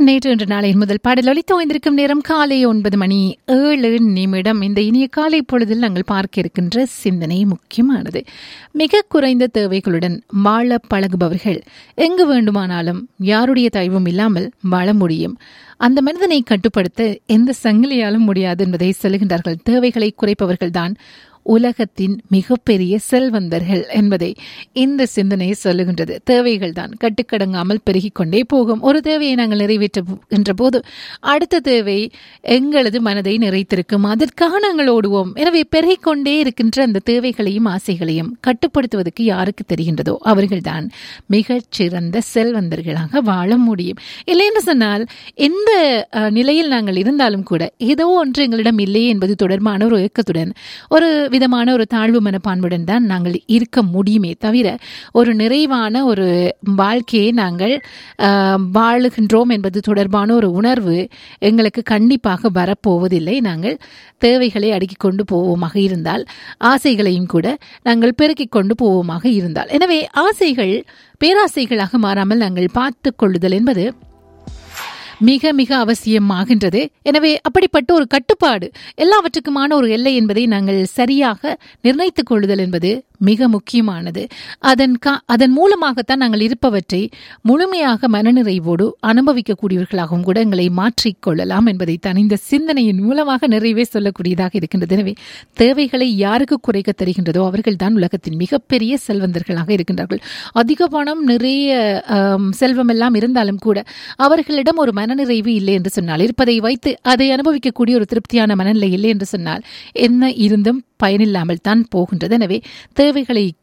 நேற்று இன்று நாளையின் முதல் பாடல் ஒலித்து ஓய்ந்திருக்கும் நேரம் காலை ஒன்பது மணி ஏழு நிமிடம் இந்த இனிய காலை பொழுதில் நாங்கள் பார்க்க இருக்கின்ற சிந்தனை முக்கியமானது மிக குறைந்த தேவைகளுடன் வாழ பழகுபவர்கள் எங்கு வேண்டுமானாலும் யாருடைய தயவும் இல்லாமல் வாழ முடியும் அந்த மனிதனை கட்டுப்படுத்த எந்த சங்கிலியாலும் முடியாது என்பதை சொல்லுகின்றார்கள் தேவைகளை குறைப்பவர்கள்தான் உலகத்தின் மிகப்பெரிய செல்வந்தர்கள் என்பதை இந்த சிந்தனை சொல்லுகின்றது தேவைகள் தான் கட்டுக்கடங்காமல் பெருகிக் கொண்டே போகும் ஒரு தேவையை நாங்கள் நிறைவேற்றுகின்ற போது அடுத்த தேவை எங்களது மனதை நிறைத்திருக்கும் அதற்காக நாங்கள் ஓடுவோம் எனவே பெருகிக் கொண்டே இருக்கின்ற அந்த தேவைகளையும் ஆசைகளையும் கட்டுப்படுத்துவதற்கு யாருக்கு தெரிகின்றதோ அவர்கள்தான் மிகச் சிறந்த செல்வந்தர்களாக வாழ முடியும் இல்லை என்று சொன்னால் எந்த அஹ், நிலையில் நாங்கள் இருந்தாலும் கூட ஏதோ ஒன்று எங்களிடம் இல்லை என்பது தொடர்பான ஒரு ஏக்கத்துடன் ஒரு விதமான ஒரு தாழ்வு மனப்பான்மையுடன் தான் நாங்கள் இருக்க முடியுமே தவிர ஒரு நிறைவான ஒரு வாழ்க்கையை நாங்கள் ஆஹ், வாழுகின்றோம் என்பது தொடர்பான ஒரு உணர்வு எங்களுக்கு கண்டிப்பாக வரப்போவதில்லை நாங்கள் தேவைகளை அடுக்கிக் கொண்டு போவோமாக இருந்தால் ஆசைகளையும் கூட நாங்கள் பெருக்கிக் கொண்டு போவோமாக இருந்தால் எனவே ஆசைகள் பேராசைகளாக மாறாமல் நாங்கள் பார்த்துக் கொள்ளுதல் என்பது மிக மிக அவசியமாகின்றது எனவே அப்படிப்பட்ட ஒரு கட்டுப்பாடு எல்லாவற்றுக்குமான ஒரு எல்லை என்பதை நாங்கள் சரியாக நிர்ணயித்துக் கொள்ளுதல் என்பது மிக முக்கியமானது அதன் கா அதன் மூலமாகத்தான் நாங்கள் இருப்பவற்றை முழுமையாக மனநிறைவோடு அனுபவிக்கக்கூடியவர்களாகவும் கூட எங்களை மாற்றிக்கொள்ளலாம் என்பதை தான் இந்த சிந்தனையின் மூலமாக நிறைவே சொல்லக்கூடியதாக இருக்கின்றது எனவே தேவைகளை யாருக்கு குறைக்க தெரிகின்றதோ அவர்கள்தான் உலகத்தின் மிகப்பெரிய செல்வந்தர்களாக இருக்கின்றார்கள் அதிக பணம் நிறைய ஆம், செல்வம் எல்லாம் இருந்தாலும் கூட அவர்களிடம் ஒரு மனநிறைவு இல்லை என்று சொன்னால் இருப்பதை வைத்து அதை அனுபவிக்கக்கூடிய ஒரு திருப்தியான மனநிலை இல்லை என்று சொன்னால் என்ன இருந்தும் பயனில்லாமல் தான் போகின்றது எனவே தேவைகளை